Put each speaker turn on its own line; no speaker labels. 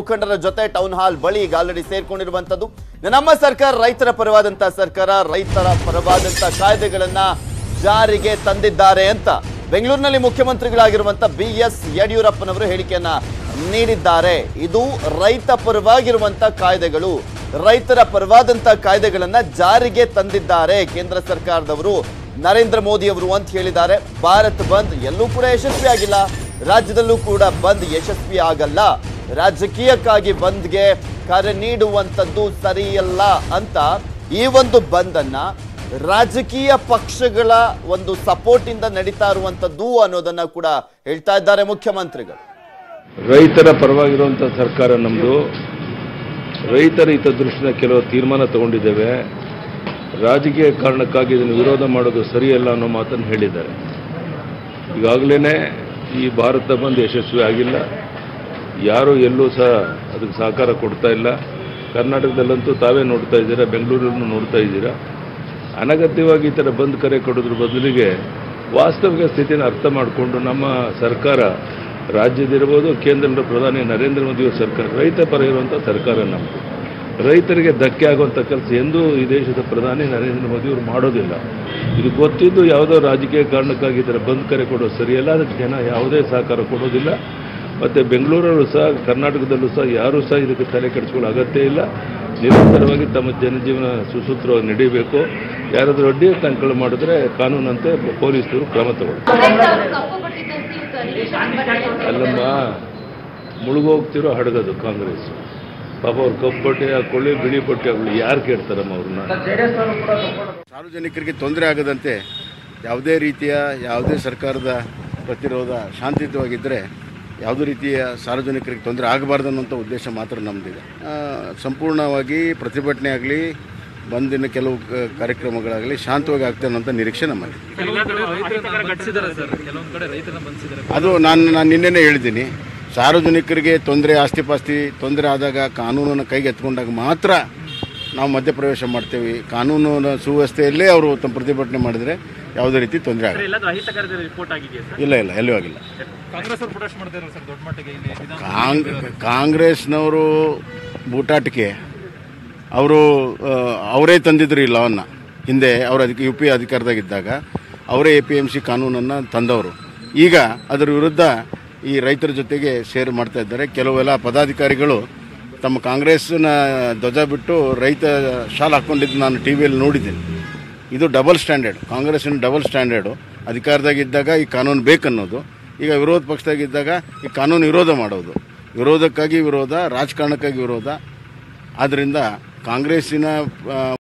ಮುಖಂಡರ ಜೊತೆ town hall ಬಳಿ ಈಗ ಆಲ್ರೆಡಿ ಸೇರ್ಕೊಂಡಿರುವಂತದ್ದು ನಮ್ಮ ಸರ್ಕಾರ ರೈತರ ಪರವಾದಂತ ಸರ್ಕಾರ ರೈತರ ಪರವಾದಂತ ಕಾಯ್ದೆಗಳನ್ನ ಜಾರಿಗೆ ತಂದಿದ್ದಾರೆ ಅಂತ ಬೆಂಗಳೂರಿನಲ್ಲಿ ಮುಖ್ಯಮಂತ್ರಿಗಳಾಗಿರುವಂತ ಬಿ ಎಸ್ ಯಡಿಯೂರಪ್ಪನವರು ಹೇಳಿಕೆಯನ್ನ ನೀಡಿದ್ದಾರೆ ಇದು ರೈತ ಪರವಾಗಿರುವಂತ ಕಾಯ್ದೆಗಳು ರೈತರ ಪರವಾದಂತ ಕಾಯ್ದೆಗಳನ್ನ ಜಾರಿಗೆ ತಂದಿದ್ದಾರೆ ಕೇಂದ್ರ ಸರ್ಕಾರದವರು ನರೇಂದ್ರ ಮೋದಿ ಅವರು ಅಂತ ಹೇಳಿದ್ದಾರೆ ಭಾರತ್ ಬಂದ್ ಎಲ್ಲೂ ಕೂಡ ಯಶಸ್ವಿ ಆಗಿಲ್ಲ ರಾಜ್ಯದಲ್ಲೂ ಕೂಡ ಬಂದ್ ಯಶಸ್ವಿ ಆಗಲ್ಲ ರಾಜಕೀಯಕ್ಕಾಗಿ ಬಂದ್ಗೆ ಕರೆ ನೀಡುವಂಥದ್ದು ಸರಿಯಲ್ಲ ಅಂತ ಈ ಒಂದು ಬಂದ್ ಅನ್ನ ರಾಜಕೀಯ ಪಕ್ಷಗಳ ಒಂದು ಸಪೋರ್ಟ್ ಇಂದ ನಡೀತಾ ಇರುವಂತದ್ದು ಅನ್ನೋದನ್ನ ಕೂಡ ಹೇಳ್ತಾ ಇದ್ದಾರೆ ಮುಖ್ಯಮಂತ್ರಿಗಳು
ರೈತರ ಪರವಾಗಿರುವಂಥ ಸರ್ಕಾರ ನಮ್ಮದು ರೈತರ ಹಿತದೃಷ್ಟಿನ ಕೆಲವು ತೀರ್ಮಾನ ತಗೊಂಡಿದ್ದೇವೆ ರಾಜಕೀಯ ಕಾರಣಕ್ಕಾಗಿ ಇದನ್ನು ವಿರೋಧ ಮಾಡೋದು ಸರಿಯಲ್ಲ ಅನ್ನೋ ಮಾತನ್ನು ಹೇಳಿದ್ದಾರೆ ಈಗಾಗಲೇ ಈ ಭಾರತ ಬಂದ್ ಯಶಸ್ವಿ ಆಗಿಲ್ಲ ಯಾರೂ ಎಲ್ಲೂ ಸಹ ಅದಕ್ಕೆ ಸಹಕಾರ ಕೊಡ್ತಾ ಇಲ್ಲ ಕರ್ನಾಟಕದಲ್ಲಂತೂ ತಾವೇ ನೋಡ್ತಾ ಇದ್ದೀರಾ ಬೆಂಗಳೂರನ್ನು ನೋಡ್ತಾ ಇದ್ದೀರಾ ಅನಗತ್ಯವಾಗಿ ಈ ಥರ ಬಂದ್ ಕರೆ ಕೊಡೋದ್ರ ಬದಲಿಗೆ ವಾಸ್ತವಿಕ ಸ್ಥಿತಿನ ಅರ್ಥ ಮಾಡಿಕೊಂಡು ನಮ್ಮ ಸರ್ಕಾರ ರಾಜ್ಯದಿರ್ಬೋದು ಕೇಂದ್ರದ ಪ್ರಧಾನಿ ನರೇಂದ್ರ ಮೋದಿಯವರ ಸರ್ಕಾರ ರೈತ ಪರ ಇರುವಂಥ ಸರ್ಕಾರ ನಮ್ಮದು ರೈತರಿಗೆ ಧಕ್ಕೆ ಆಗುವಂಥ ಕೆಲಸ ಎಂದೂ ಈ ದೇಶದ ಪ್ರಧಾನಿ ನರೇಂದ್ರ ಮೋದಿಯವರು ಮಾಡೋದಿಲ್ಲ ಇದು ಗೊತ್ತಿದ್ದು ಯಾವುದೋ ರಾಜಕೀಯ ಕಾರಣಕ್ಕಾಗಿ ಈ ಥರ ಬಂದ್ ಕರೆ ಕೊಡೋದು ಸರಿಯಲ್ಲ ಅದಕ್ಕೆ ಜನ ಯಾವುದೇ ಸಹಕಾರ ಕೊಡೋದಿಲ್ಲ ಮತ್ತು ಬೆಂಗಳೂರಲ್ಲೂ ಸಹ ಕರ್ನಾಟಕದಲ್ಲೂ ಸಹ ಯಾರೂ ಸಹ ಇದಕ್ಕೆ ತಲೆ ಕೆಡಿಸ್ಕೊಳ್ಳೋ ಅಗತ್ಯ ಇಲ್ಲ ನಿರಂತರವಾಗಿ ತಮ್ಮ ಜನಜೀವನ ಸುಸೂತ್ರವಾಗಿ ನಡೀಬೇಕು ಯಾರಾದರೂ ಅಡ್ಡಿ ತಂಕಳು ಮಾಡಿದ್ರೆ ಕಾನೂನಂತೆ ಪೊಲೀಸರು ಕ್ರಮ ತಗೊಳ್ತಾರೆ ಅಲ್ಲಮ್ಮ ಮುಳುಗೋಗ್ತಿರೋ ಹಡಗದು ಕಾಂಗ್ರೆಸ್ ಪಾಪ ಅವ್ರು ಕಪ್ಪು ಬಟ್ಟೆ ಹಾಕೊಳ್ಳಿ ಬಿಳಿ ಬಟ್ಟೆ ಹಾಕೊಳ್ಳಿ ಯಾರು ಕೇಳ್ತಾರಮ್ಮ ಅವ್ರನ್ನ
ಸಾರ್ವಜನಿಕರಿಗೆ ತೊಂದರೆ ಆಗದಂತೆ ಯಾವುದೇ ರೀತಿಯ ಯಾವುದೇ ಸರ್ಕಾರದ ಪ್ರತಿರೋಧ ಶಾಂತಿಯುತವಾಗಿದ್ದರೆ ಯಾವುದೇ ರೀತಿಯ ಸಾರ್ವಜನಿಕರಿಗೆ ತೊಂದರೆ ಆಗಬಾರ್ದು ಅನ್ನೋಂಥ ಉದ್ದೇಶ ಮಾತ್ರ ನಮ್ಮದಿದೆ ಆ, ಸಂಪೂರ್ಣವಾಗಿ ಪ್ರತಿಭಟನೆ ಆಗಲಿ ಬಂದಿನ ಕೆಲವು ಕ- ಕಾರ್ಯಕ್ರಮಗಳಾಗಲಿ ಶಾಂತವಾಗಿ ಆಗ್ತದೆ ಅನ್ನೋಂಥ ನಿರೀಕ್ಷೆ ನಮ್ಮಲ್ಲಿ ಅದು ನಾನು ನಾನು ನಿನ್ನೆನೇ ಹೇಳಿದ್ದೀನಿ ಸಾರ್ವಜನಿಕರಿಗೆ ತೊಂದರೆ ಆಸ್ತಿ ಪಾಸ್ತಿ ತೊಂದರೆ ಆದಾಗ ಕಾನೂನನ್ನು ಕೈಗೆ ಎತ್ಕೊಂಡಾಗ ಮಾತ್ರ ನಾವು ಮಧ್ಯಪ್ರವೇಶ ಮಾಡ್ತೇವೆ ಕಾನೂನಿನ ಸುವ್ಯವಸ್ಥೆಯಲ್ಲೇ ಅವರು ತಮ್ಮ ಪ್ರತಿಭಟನೆ ಮಾಡಿದರೆ ಯಾವುದೇ ರೀತಿ ತೊಂದರೆ ಆಗಲ್ಲ
ಎಲ್ಲಾದ್ರೂ ಅಹಿತಕರದ ರಿಪೋರ್ಟ್ ಆಗಿದೆ ಸರ್
ಇಲ್ಲ ಇಲ್ಲ ಎಲ್ಲೂ ಆಗಿಲ್ಲ
ಕಾಂಗ್ರೆಸ್ ಅವರು ಪ್ರೊಟೆಸ್ಟ್ ಮಾಡ್ತಾ ಇರೋ ಸರ್ ದೊಡ್ಡ ಮಟ್ಟಿಗೆ ಇಲ್ಲಿ ವಿಧಾನ
ಕಾಂಗ್ ಕಾಂಗ್ರೆಸ್ನವರು ಬೂಟಾಟಿಕೆ ಅವರು ಅವರೇ ತಂದಿದ್ರು ಈ ಲಾವನ್ನು ಹಿಂದೆ ಅವರು ಅದಕ್ಕೆ ಯು ಪಿ ಅಧಿಕಾರದಾಗಿದ್ದಾಗ ಅವರೇ ಎ ಪಿ ಎಮ್ ಸಿ ಕಾನೂನನ್ನು ತಂದವರು ಈಗ ಅದರ ವಿರುದ್ಧ ಈ ರೈತರ ಜೊತೆಗೆ ಸೇರು ಮಾಡ್ತಾ ಇದ್ದಾರೆ ಕೆಲವೆಲ್ಲ ಪದಾಧಿಕಾರಿಗಳು ತಮ್ಮ ಕಾಂಗ್ರೆಸ್ನ ಧ್ವಜ ಬಿಟ್ಟು ರೈತ ಶಾಲ್ ಹಾಕ್ಕೊಂಡಿದ್ದು ನಾನು ಟಿ ವಿಯಲ್ಲಿ ನೋಡಿದ್ದೀನಿ ಇದು ಡಬಲ್ ಸ್ಟ್ಯಾಂಡರ್ಡ್ ಕಾಂಗ್ರೆಸ್ಸಿನ ಡಬಲ್ ಸ್ಟ್ಯಾಂಡರ್ಡು ಅಧಿಕಾರದಾಗಿದ್ದಾಗ ಈ ಕಾನೂನು ಬೇಕನ್ನೋದು ಈಗ ವಿರೋಧ ಪಕ್ಷದಾಗಿದ್ದಾಗ ಈ ಕಾನೂನು ವಿರೋಧ ಮಾಡೋದು ವಿರೋಧಕ್ಕಾಗಿ ವಿರೋಧ ರಾಜಕಾರಣಕ್ಕಾಗಿ ವಿರೋಧ ಆದ್ದರಿಂದ ಕಾಂಗ್ರೆಸ್ಸಿನ ಆ,